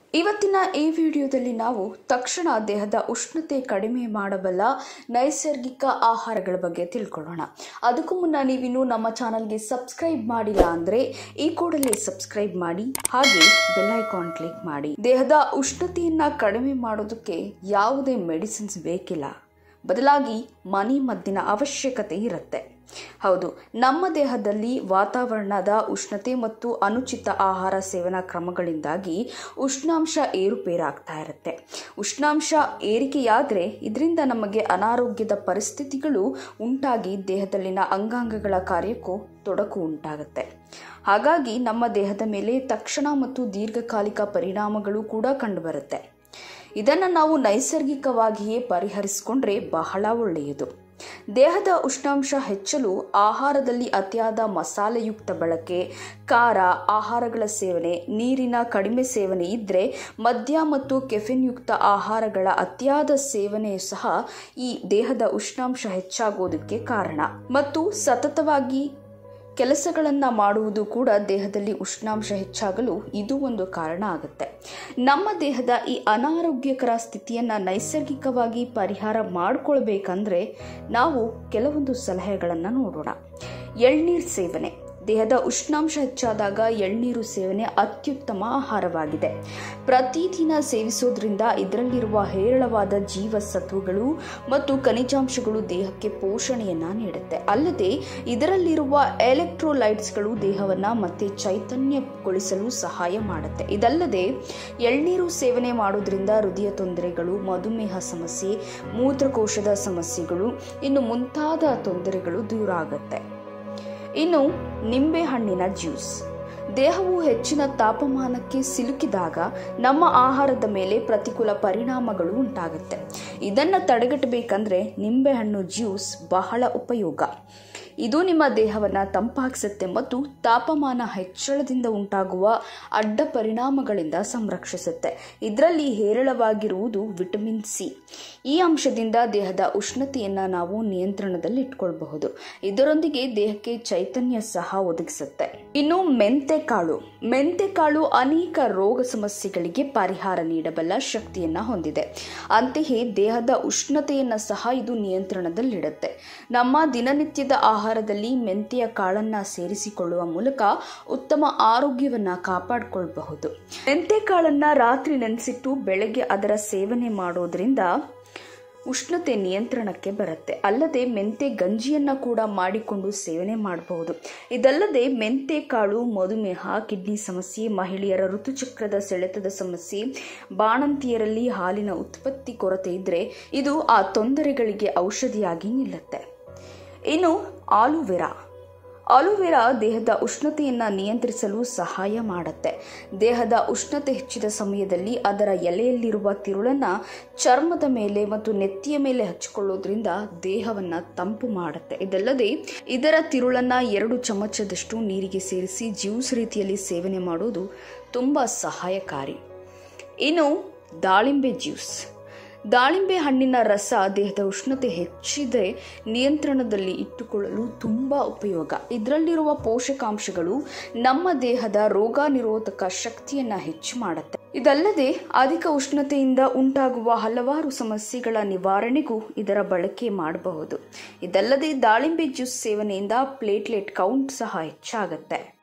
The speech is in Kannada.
ಇವತ್ತಿನ ಈ ವಿಡಿಯೋದಲ್ಲಿ ನಾವು ತಕ್ಷಣ ದೇಹದ ಉಷ್ಣತೆ ಕಡಿಮೆ ಮಾಡಬಲ್ಲ ನೈಸರ್ಗಿಕ ಆಹಾರಗಳ ಬಗ್ಗೆ ತಿಳ್ಕೊಳ್ಳೋಣ ಅದಕ್ಕೂ ಮುನ್ನ ನೀವಿನ್ನು ನಮ್ಮ ಚಾನಲ್ಗೆ ಸಬ್ಸ್ಕ್ರೈಬ್ ಮಾಡಿಲ್ಲ ಅಂದರೆ ಈ ಕೂಡಲೇ ಸಬ್ಸ್ಕ್ರೈಬ್ ಮಾಡಿ ಹಾಗೆ ಬೆಲ್ ಐಕಾನ್ ಕ್ಲಿಕ್ ಮಾಡಿ ದೇಹದ ಉಷ್ಣತೆಯನ್ನ ಕಡಿಮೆ ಮಾಡೋದಕ್ಕೆ ಯಾವುದೇ ಮೆಡಿಸಿನ್ಸ್ ಬೇಕಿಲ್ಲ ಬದಲಾಗಿ ಮನಿ ಮದ್ದಿನ ಅವಶ್ಯಕತೆ ಇರುತ್ತೆ ಹೌದು ನಮ್ಮ ದೇಹದಲ್ಲಿ ವಾತಾವರಣದ ಉಷ್ಣತೆ ಮತ್ತು ಅನುಚಿತ ಆಹಾರ ಸೇವನಾ ಕ್ರಮಗಳಿಂದಾಗಿ ಉಷ್ಣಾಂಶ ಏರುಪೇರಾಗ್ತಾ ಇರುತ್ತೆ ಉಷ್ಣಾಂಶ ಏರಿಕೆಯಾದರೆ ಇದರಿಂದ ನಮಗೆ ಅನಾರೋಗ್ಯದ ಪರಿಸ್ಥಿತಿಗಳು ಉಂಟಾಗಿ ದೇಹದಲ್ಲಿನ ಅಂಗಾಂಗಗಳ ಕಾರ್ಯಕ್ಕೂ ತೊಡಕು ಉಂಟಾಗುತ್ತೆ ಹಾಗಾಗಿ ನಮ್ಮ ದೇಹದ ಮೇಲೆ ತಕ್ಷಣ ಮತ್ತು ದೀರ್ಘಕಾಲಿಕ ಪರಿಣಾಮಗಳು ಕೂಡ ಕಂಡುಬರುತ್ತೆ ಇದನ್ನು ನಾವು ನೈಸರ್ಗಿಕವಾಗಿಯೇ ಪರಿಹರಿಸಿಕೊಂಡ್ರೆ ಬಹಳ ಒಳ್ಳೆಯದು ದೇಹದ ಉಷ್ಣಾಂಶ ಹೆಚ್ಚಲು ಆಹಾರದಲ್ಲಿ ಅತಿಯಾದ ಮಸಾಲೆಯುಕ್ತ ಬಳಕೆ ಖಾರ ಆಹಾರಗಳ ಸೇವನೆ ನೀರಿನ ಕಡಿಮೆ ಸೇವನೆ ಇದ್ದರೆ ಮದ್ಯ ಮತ್ತು ಕೆಫಿನ್ಯುಕ್ತ ಆಹಾರಗಳ ಅತಿಯಾದ ಸೇವನೆಯು ಸಹ ಈ ದೇಹದ ಉಷ್ಣಾಂಶ ಹೆಚ್ಚಾಗೋದಕ್ಕೆ ಕಾರಣ ಮತ್ತು ಸತತವಾಗಿ ಕೆಲಸಗಳನ್ನು ಮಾಡುವುದು ಕೂಡ ದೇಹದಲ್ಲಿ ಉಷ್ಣಾಂಶ ಹೆಚ್ಚಾಗಲು ಇದು ಒಂದು ಕಾರಣ ಆಗುತ್ತೆ ನಮ್ಮ ದೇಹದ ಈ ಅನಾರೋಗ್ಯಕರ ಸ್ಥಿತಿಯನ್ನು ನೈಸರ್ಗಿಕವಾಗಿ ಪರಿಹಾರ ಮಾಡಿಕೊಳ್ಬೇಕಂದ್ರೆ ನಾವು ಕೆಲವೊಂದು ಸಲಹೆಗಳನ್ನು ನೋಡೋಣ ಎಳ್ನೀರು ಸೇವನೆ ದೇಹದ ಉಷ್ಣಾಂಶ ಹೆಚ್ಚಾದಾಗ ಎಳ್ನೀರು ಸೇವನೆ ಅತ್ಯುತ್ತಮ ಆಹಾರವಾಗಿದೆ ಪ್ರತಿದಿನ ಸೇವಿಸೋದ್ರಿಂದ ಇದರಲ್ಲಿರುವ ಹೇರಳವಾದ ಜೀವಸತ್ವಗಳು ಮತ್ತು ಖನಿಜಾಂಶಗಳು ದೇಹಕ್ಕೆ ಪೋಷಣೆಯನ್ನ ನೀಡುತ್ತೆ ಅಲ್ಲದೆ ಇದರಲ್ಲಿರುವ ಎಲೆಕ್ಟ್ರೋಲೈಟ್ಸ್ಗಳು ದೇಹವನ್ನ ಮತ್ತೆ ಚೈತನ್ಯಗೊಳಿಸಲು ಸಹಾಯ ಮಾಡುತ್ತೆ ಇದಲ್ಲದೆ ಎಳ್ನೀರು ಸೇವನೆ ಮಾಡೋದ್ರಿಂದ ಹೃದಯ ತೊಂದರೆಗಳು ಮಧುಮೇಹ ಸಮಸ್ಯೆ ಮೂತ್ರಕೋಶದ ಸಮಸ್ಯೆಗಳು ಇನ್ನು ಮುಂತಾದ ತೊಂದರೆಗಳು ದೂರ ಆಗುತ್ತೆ ಇನ್ನು ನಿಂಬೆಹಣ್ಣಿನ ಜ್ಯೂಸ್ ದೇಹವು ಹೆಚ್ಚಿನ ತಾಪಮಾನಕ್ಕೆ ಸಿಲುಕಿದಾಗ ನಮ್ಮ ಆಹಾರದ ಮೇಲೆ ಪ್ರತಿಕೂಲ ಪರಿಣಾಮಗಳು ಉಂಟಾಗುತ್ತೆ ಇದನ್ನು ತಡೆಗಟ್ಟಬೇಕಂದ್ರೆ ನಿಂಬೆಹಣ್ಣು ಜ್ಯೂಸ್ ಬಹಳ ಉಪಯೋಗ ಇದು ನಿಮ್ಮ ದೇಹವನ್ನು ತಂಪಾಗಿಸುತ್ತೆ ಮತ್ತು ತಾಪಮಾನ ಹೆಚ್ಚಳದಿಂದ ಉಂಟಾಗುವ ಅಡ್ಡ ಪರಿಣಾಮಗಳಿಂದ ಸಂರಕ್ಷಿಸುತ್ತೆ ಇದರಲ್ಲಿ ಹೇರಳವಾಗಿರುವುದು ವಿಟಮಿನ್ ಸಿ ಈ ಅಂಶದಿಂದ ದೇಹದ ಉಷ್ಣತೆಯನ್ನು ನಾವು ನಿಯಂತ್ರಣದಲ್ಲಿ ಇಟ್ಕೊಳ್ಬಹುದು ಇದರೊಂದಿಗೆ ದೇಹಕ್ಕೆ ಚೈತನ್ಯ ಸಹ ಒದಗಿಸುತ್ತೆ ಇನ್ನು ಮೆಂತೆಕಾಳು ಮೆಂತೆಕಾಳು ಅನೇಕ ರೋಗ ಸಮಸ್ಯೆಗಳಿಗೆ ಪರಿಹಾರ ನೀಡಬಲ್ಲ ಶಕ್ತಿಯನ್ನ ಹೊಂದಿದೆ ಅಂತೆಯೇ ದೇಹದ ಉಷ್ಣತೆಯನ್ನು ಸಹ ಇದು ನಿಯಂತ್ರಣದಲ್ಲಿಡುತ್ತೆ ನಮ್ಮ ದಿನನಿತ್ಯದ ಆಹಾರದಲ್ಲಿ ಮೆಂತೆಯ ಕಾಳನ್ನ ಸೇರಿಸಿಕೊಳ್ಳುವ ಮೂಲಕ ಉತ್ತಮ ಆರೋಗ್ಯವನ್ನ ಕಾಪಾಡಿಕೊಳ್ಳಬಹುದು ಮೆಂತೆ ಕಾಳನ್ನ ರಾತ್ರಿ ನೆನೆಸಿಟ್ಟು ಬೆಳಗ್ಗೆ ಅದರ ಸೇವನೆ ಮಾಡೋದ್ರಿಂದ ಉಷ್ಣತೆ ನಿಯಂತ್ರಣಕ್ಕೆ ಬರುತ್ತೆ ಅಲ್ಲದೆ ಮೆಂತೆ ಗಂಜಿಯನ್ನು ಕೂಡ ಮಾಡಿಕೊಂಡು ಸೇವನೆ ಮಾಡಬಹುದು ಇದಲ್ಲದೆ ಮೆಂತೆ ಕಾಳು ಮಧುಮೇಹ ಕಿಡ್ನಿ ಸಮಸ್ಯೆ ಮಹಿಳೆಯರ ಋತುಚಕ್ರದ ಸೆಳೆತದ ಸಮಸ್ಯೆ ಬಾಣಂತಿಯರಲ್ಲಿ ಹಾಲಿನ ಉತ್ಪತ್ತಿ ಕೊರತೆ ಇದ್ದರೆ ಇದು ಆ ತೊಂದರೆಗಳಿಗೆ ಔಷಧಿಯಾಗಿ ನಿಲ್ಲುತ್ತೆ ಇನ್ನು ಆಲುವೆರಾ ಆಲೋವೆರಾ ದೇಹದ ಉಷ್ಣತೆಯನ್ನು ನಿಯಂತ್ರಿಸಲು ಸಹಾಯ ಮಾಡುತ್ತೆ ದೇಹದ ಉಷ್ಣತೆ ಹೆಚ್ಚಿದ ಸಮಯದಲ್ಲಿ ಅದರ ಎಲೆಯಲ್ಲಿರುವ ತಿರುಳನ್ನು ಚರ್ಮದ ಮೇಲೆ ಮತ್ತು ನೆತ್ತಿಯ ಮೇಲೆ ಹಚ್ಚಿಕೊಳ್ಳೋದ್ರಿಂದ ದೇಹವನ್ನು ತಂಪು ಮಾಡುತ್ತೆ ಇದಲ್ಲದೆ ಇದರ ತಿರುಳನ್ನು ಎರಡು ಚಮಚದಷ್ಟು ನೀರಿಗೆ ಸೇರಿಸಿ ಜ್ಯೂಸ್ ರೀತಿಯಲ್ಲಿ ಸೇವನೆ ಮಾಡೋದು ತುಂಬ ಸಹಾಯಕಾರಿ ಇನ್ನು ದಾಳಿಂಬೆ ಜ್ಯೂಸ್ ದಾಳಿಂಬೆ ಹಣ್ಣಿನ ರಸ ದೇಹದ ಉಷ್ಣತೆ ಹೆಚ್ಚಿದೆ ನಿಯಂತ್ರಣದಲ್ಲಿ ಇಟ್ಟುಕೊಳ್ಳಲು ತುಂಬ ಉಪಯೋಗ ಇದರಲ್ಲಿರುವ ಪೋಷಕಾಂಶಗಳು ನಮ್ಮ ದೇಹದ ರೋಗ ನಿರೋಧಕ ಶಕ್ತಿಯನ್ನು ಹೆಚ್ಚು ಮಾಡುತ್ತೆ ಇದಲ್ಲದೆ ಅಧಿಕ ಉಷ್ಣತೆಯಿಂದ ಉಂಟಾಗುವ ಹಲವಾರು ಸಮಸ್ಯೆಗಳ ನಿವಾರಣೆಗೂ ಇದರ ಬಳಕೆ ಮಾಡಬಹುದು ಇದಲ್ಲದೆ ದಾಳಿಂಬೆ ಜ್ಯೂಸ್ ಸೇವನೆಯಿಂದ ಪ್ಲೇಟ್ಲೆಟ್ ಕೌಂಟ್ ಸಹ ಹೆಚ್ಚಾಗುತ್ತೆ